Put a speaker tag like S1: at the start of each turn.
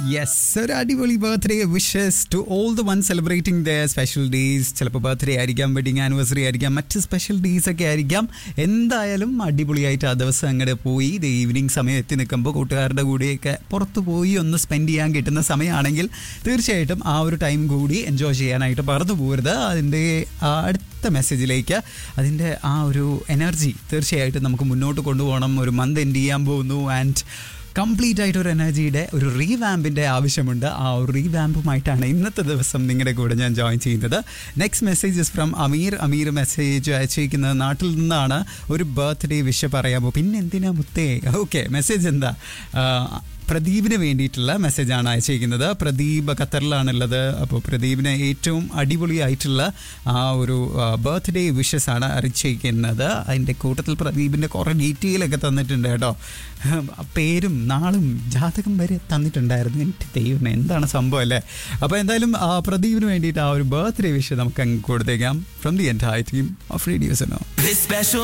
S1: yes ഒരു അടിപൊളി birthday wishes to all the one celebrating the special days ചിലപ്പോൾ birthday ആയിരിക്കാം വെഡിങ് ആനിവേഴ്സറി ആയിരിക്കാം മറ്റ് സ്പെഷ്യൽ ഡേയ്സ് ഒക്കെ ആയിരിക്കാം എന്തായാലും അടിപൊളിയായിട്ട് ആ ദിവസം അങ്ങോട്ട് പോയി ഇത് ഈവനിങ് സമയം എത്തി നിൽക്കുമ്പോൾ കൂട്ടുകാരുടെ കൂടെയൊക്കെ പുറത്ത് പോയി ഒന്ന് സ്പെൻഡ് ചെയ്യാൻ കിട്ടുന്ന സമയമാണെങ്കിൽ തീർച്ചയായിട്ടും ആ ഒരു ടൈം കൂടി എൻജോയ് ചെയ്യാനായിട്ട് പറഞ്ഞു പോകരുത് അതിൻ്റെ ആ അടുത്ത മെസ്സേജിലേക്ക് അതിൻ്റെ ആ ഒരു എനർജി തീർച്ചയായിട്ടും നമുക്ക് മുന്നോട്ട് കൊണ്ടുപോകണം ഒരു മന്ത് എൻഡ് ചെയ്യാൻ പോകുന്നു ആൻഡ് കംപ്ലീറ്റ് ആയിട്ട് ഒരു എനർജിയുടെ ഒരു റീവാമ്പിൻ്റെ ആവശ്യമുണ്ട് ആ ഒരു റീവാമ്പുമായിട്ടാണ് ഇന്നത്തെ ദിവസം നിങ്ങളുടെ കൂടെ ഞാൻ ജോയിൻ ചെയ്യുന്നത് next message from Ameer Ameer message അയച്ചിരിക്കുന്നത് നാട്ടിൽ നിന്നാണ് ഒരു ബർത്ത്ഡേ വിഷ പറയാമോ പിന്നെ എന്തിനാ മുത്തേ ഓക്കെ മെസ്സേജ് എന്താ ആ, പ്രദീപിന് വേണ്ടിയിട്ടുള്ള മെസ്സേജാണ് അയച്ചിരിക്കുന്നത് പ്രദീപ് ഖത്തറിലാണുള്ളത് അപ്പോൾ പ്രദീപിന് ഏറ്റവും അടിപൊളിയായിട്ടുള്ള ആ ഒരു ബർത്ത്ഡേ വിഷസ് ആണ് അറിയിച്ചിരിക്കുന്നത് അതിൻ്റെ കൂട്ടത്തിൽ പ്രദീപിൻ്റെ കുറേ ഡീറ്റെയിൽ ഒക്കെ തന്നിട്ടുണ്ട് കേട്ടോ പേരും നാളും ജാതകം വരെ തന്നിട്ടുണ്ടായിരുന്നു എൻ്റെ ദൈവം എന്താണ് സംഭവം അല്ലേ അപ്പോൾ എന്തായാലും ആ പ്രദീപിന് വേണ്ടിയിട്ട് ആ ഒരു ബർത്ത്ഡേ വിഷ് നമുക്ക് അങ്ങ് കൊടുത്തേക്കാം from the entire team of റേഡിയോസിനോ
S2: This special